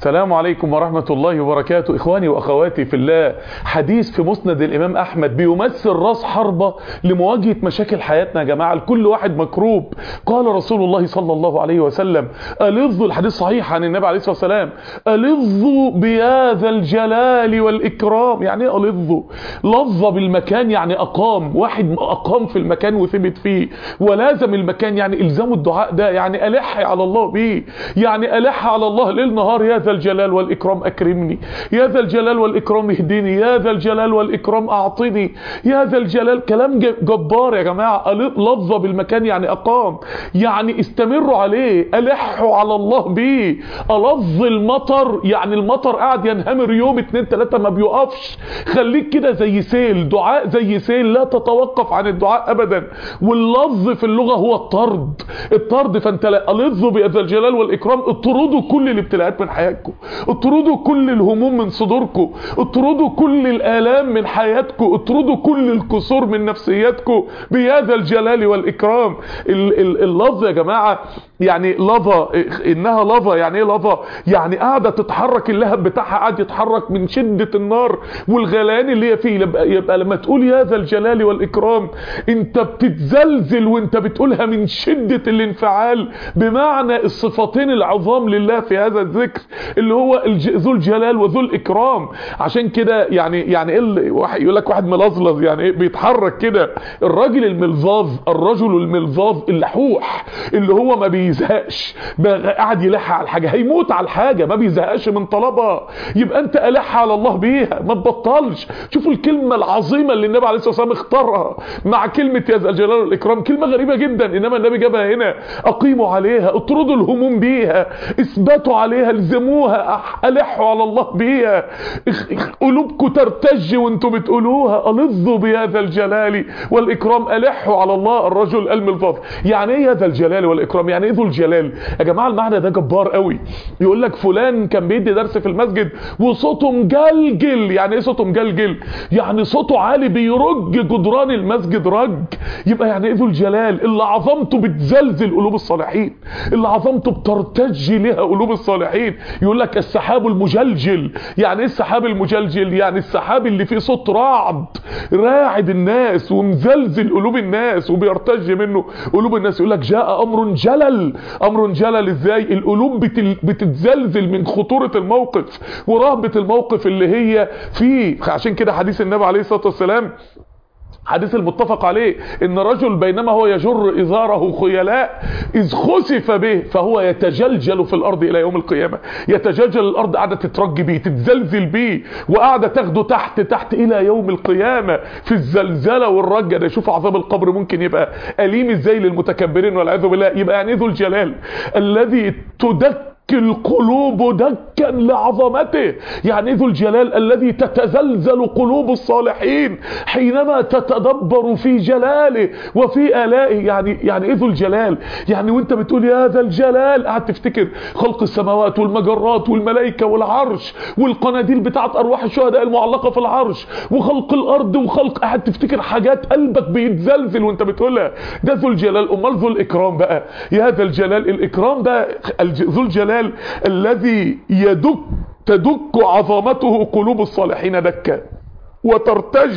السلام عليكم ورحمة الله وبركاته إخواني وأخواتي في الله حديث في مسند الإمام أحمد بيمثل راس حربة لمواجهة مشاكل حياتنا يا جماعة لكل واحد مكروب قال رسول الله صلى الله عليه وسلم ألظوا الحديث صحيح عن النبي عليه الصلاة والسلام ألظوا بهذا الجلال والإكرام يعني إيه ألظوا لظ بالمكان يعني أقام واحد أقام في المكان وثبت فيه ولازم المكان يعني إلزام الدعاء ده يعني ألح على الله بيه يعني ألح على الله ليل نهار يا ذا الجلال والإكرام أكرمني يا ذا الجلال والإكرام اهدني يا ذا الجلال والإكرام أعطني يا ذا الجلال كلام جبار يا جماعة لظ بالمكان يعني أقام يعني استمروا عليه ألحوا على الله بيه ألظ المطر يعني المطر قاعد ينهمر يوم اتنين تلاتة ما بيقفش خليك كده زي سيل دعاء زي سيل لا تتوقف عن الدعاء أبدا واللظ في اللغة هو الطرد الطرد فانت ألظوا بهذا الجلال والإكرام اطردوا كل الابتلاءات من حياتكم اطردوا كل الهموم من صدوركم اطردوا كل الآلام من حياتكم اطردوا كل الكسور من نفسياتكم بهذا الجلال والإكرام اللفظ يا جماعة يعني لظى انها لظى يعني ايه لظى يعني قاعده تتحرك اللهب بتاعها قاعد يتحرك من شده النار والغليان اللي هي فيه يبقى, يبقى لما تقول يا ذا الجلال والاكرام انت بتتزلزل وانت بتقولها من شده الانفعال بمعنى الصفتين العظام لله في هذا الذكر اللي هو ذو الجلال وذو الاكرام عشان كده يعني يعني ايه واحد يقول لك واحد ملظلظ يعني ايه بيتحرك كده الراجل الملظاظ الرجل الملظاظ اللحوح اللي هو ما بيزهقش قاعد يلح على الحاجه هيموت على الحاجه ما بيزهقش من طلبها يبقى انت الح على الله بيها ما تبطلش شوفوا الكلمه العظيمه اللي النبي عليه الصلاه والسلام اختارها مع كلمه يا ذا الجلال والاكرام كلمه غريبه جدا انما النبي جابها هنا اقيموا عليها اطردوا الهموم بيها اثبتوا عليها الزموها الحوا على الله بيها قلوبكم ترتج وانتم بتقولوها الظوا بهذا الجلال والاكرام الحوا على الله الرجل الملفظ يعني ايه هذا الجلال والاكرام يعني ايه ذو الجلال يا جماعه المعنى ده جبار قوي يقول لك فلان كان بيدي درس في المسجد وصوته مجلجل يعني ايه صوته مجلجل يعني صوته عالي بيرج جدران المسجد رج يبقى يعني ايه ذو الجلال اللي عظمته بتزلزل قلوب الصالحين اللي عظمته بترتج لها قلوب الصالحين يقول لك السحاب المجلجل يعني ايه السحاب المجلجل يعني السحاب اللي فيه صوت رعد راعد الناس ومزلزل قلوب الناس وبيرتج منه قلوب الناس يقول لك جاء امر جلل امر جلل ازاي القلوب بتل... بتتزلزل من خطورة الموقف ورهبة الموقف اللي هي فيه عشان كده حديث النبي عليه الصلاة والسلام حديث المتفق عليه ان رجل بينما هو يجر ازاره خيلاء اذ خسف به فهو يتجلجل في الارض الى يوم القيامة يتجلجل الارض قاعدة تترج بيه تتزلزل بيه وقاعدة تاخده تحت تحت الى يوم القيامة في الزلزلة والرجة ده شوف عذاب القبر ممكن يبقى أليم ازاي للمتكبرين والعياذ بالله يبقى يعني ذو الجلال الذي تدك القلوب دكا لعظمته يعني ذو الجلال الذي تتزلزل قلوب الصالحين حينما تتدبر في جلاله وفي آلائه يعني يعني ذو الجلال يعني وانت بتقول يا ذا الجلال قاعد تفتكر خلق السماوات والمجرات والملائكة والعرش والقناديل بتاعت أرواح الشهداء المعلقة في العرش وخلق الأرض وخلق قاعد تفتكر حاجات قلبك بيتزلزل وانت بتقولها ده ذو الجلال أمال ذو الإكرام بقى يا ذا الجلال الإكرام ده ذو الجلال الذي يدك تدك عظمته قلوب الصالحين دكا وترتج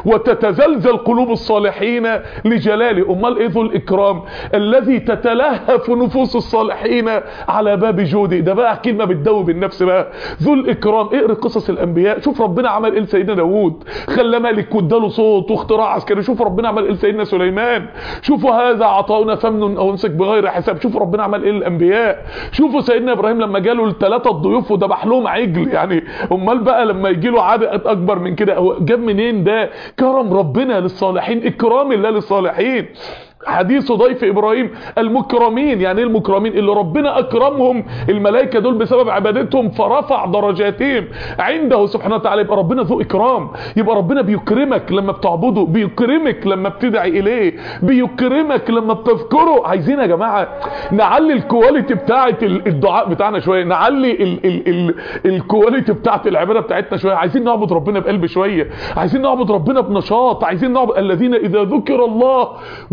وتتزلزل قلوب الصالحين لجلاله امال ايه ذو الاكرام الذي تتلهف نفوس الصالحين على باب جوده ده بقى كلمه بتدوب النفس بقى ذو الاكرام اقرا قصص الانبياء شوف ربنا عمل ايه لسيدنا داوود خلى ملك واداله صوت واختراع عسكري شوف ربنا عمل ايه لسيدنا سليمان شوفوا هذا عطاؤنا فمن او امسك بغير حساب شوف ربنا عمل ايه للانبياء شوفوا سيدنا ابراهيم لما جاله الثلاثه الضيوف وذبح لهم عجل يعني امال بقى لما يجي له عبء اكبر من كده هو جاب منين ده كرم ربنا للصالحين اكرام الله للصالحين حديث ضيف ابراهيم المكرمين يعني ايه المكرمين اللي ربنا اكرمهم الملائكه دول بسبب عبادتهم فرفع درجاتهم عنده سبحانه وتعالى يبقى ربنا ذو اكرام يبقى ربنا بيكرمك لما بتعبده بيكرمك لما بتدعي اليه بيكرمك لما بتذكره عايزين يا جماعه نعلي الكواليتي بتاعه الدعاء بتاعنا شويه نعلي ال ال ال الكواليتي بتاعه العباده بتاعتنا شويه عايزين نعبد ربنا بقلب شويه عايزين نعبد ربنا بنشاط عايزين نعبد الذين اذا ذكر الله وجل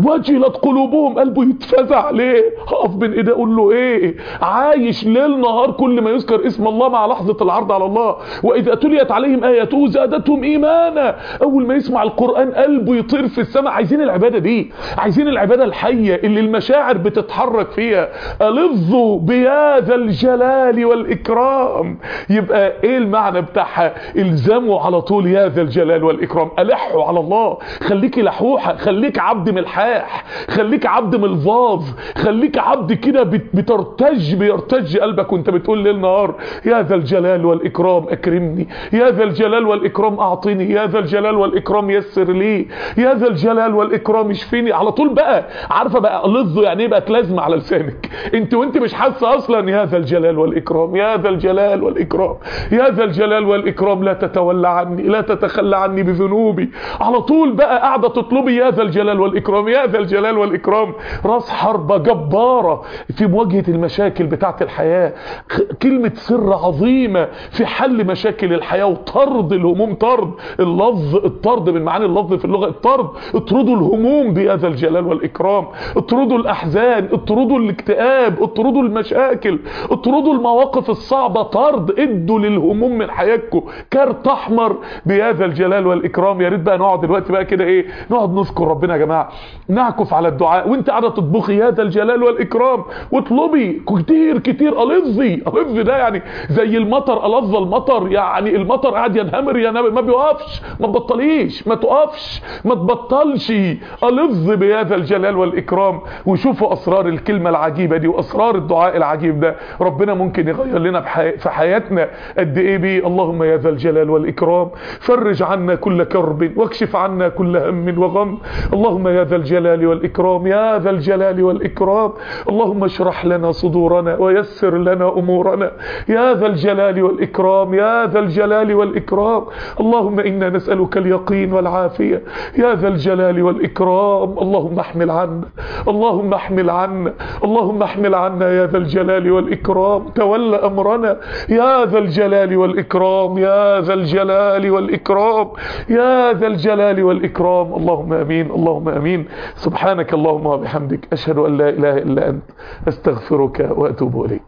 وجلت قلوبهم قلبه يتفزع ليه هقف بين ايديه اقول له ايه عايش ليل نهار كل ما يذكر اسم الله مع لحظة العرض على الله واذا تليت عليهم اياته زادتهم ايمانا اول ما يسمع القرآن قلبه يطير في السماء عايزين العبادة دي عايزين العبادة الحية اللي المشاعر بتتحرك فيها ألظوا بهذا الجلال والإكرام يبقى ايه المعنى بتاعها الزموا على طول يا ذا الجلال والإكرام ألحوا على الله خليك لحوحة خليك عبد ملحاح خليك عبد ملفاظ خليك عبد كده بت- بترتج بيرتج قلبك وانت بتقول ليل نهار يا ذا الجلال والإكرام أكرمني يا ذا الجلال والإكرام أعطني يا ذا الجلال والإكرام يسر لي يا ذا الجلال والإكرام اشفيني على طول بقى عارفة بقى لظه يعني ايه بقت لازمة على لسانك انت وانت مش حاسة اصلا يا ذا الجلال والإكرام يا ذا الجلال والإكرام يا ذا الجلال والإكرام لا تتولى عني لا تتخلى عني بذنوبي على طول بقى قاعدة تطلبي يا ذا الجلال والإكرام يا ذا الجلال والإكرام راس حربة جبارة في مواجهة المشاكل بتاعت الحياة خ- كلمة سر عظيمة في حل مشاكل الحياة وطرد الهموم طرد اللفظ الطرد من معاني اللفظ في اللغة الطرد اطردوا الهموم بهذا الجلال والإكرام اطردوا الأحزان اطردوا الاكتئاب اطردوا المشاكل اطردوا المواقف الصعبة طرد ادوا للهموم من حياتكم كارت احمر بهذا الجلال والإكرام يا ريت بقى نقعد دلوقتي بقى كده ايه نقعد نذكر ربنا يا جماعة نعكف على الدعاء وانت قاعدة تطبخي هذا الجلال والإكرام واطلبي كتير كتير ألظي ألظي ده يعني زي المطر ألظ المطر يعني المطر قاعد ينهمر ينهمر ما بيوقفش ما تبطليش ما تقفش ما تبطلش ألظ بهذا الجلال والإكرام وشوفوا أسرار الكلمة العجيبة دي وأسرار الدعاء العجيب ده ربنا ممكن يغير لنا بحي... في حياتنا قد إيه بيه اللهم يا ذا الجلال والإكرام فرج عنا كل كرب واكشف عنا كل هم وغم اللهم يا ذا الجلال والإكرام يا ذا الجلال والإكرام اللهم اشرح لنا صدورنا ويسر لنا أمورنا يا ذا الجلال والإكرام يا ذا الجلال والإكرام اللهم إنا نسألك اليقين والعافية يا ذا الجلال والإكرام اللهم احمل عنا اللهم احمل عنا اللهم احمل عنا يا ذا الجلال والإكرام تولى أمرنا يا ذا الجلال والإكرام يا ذا الجلال والإكرام يا ذا الجلال والإكرام اللهم أمين اللهم أمين سبحانك اللهم وبحمدك أشهد أن لا إله إلا أنت أستغفرك وأتوب إليك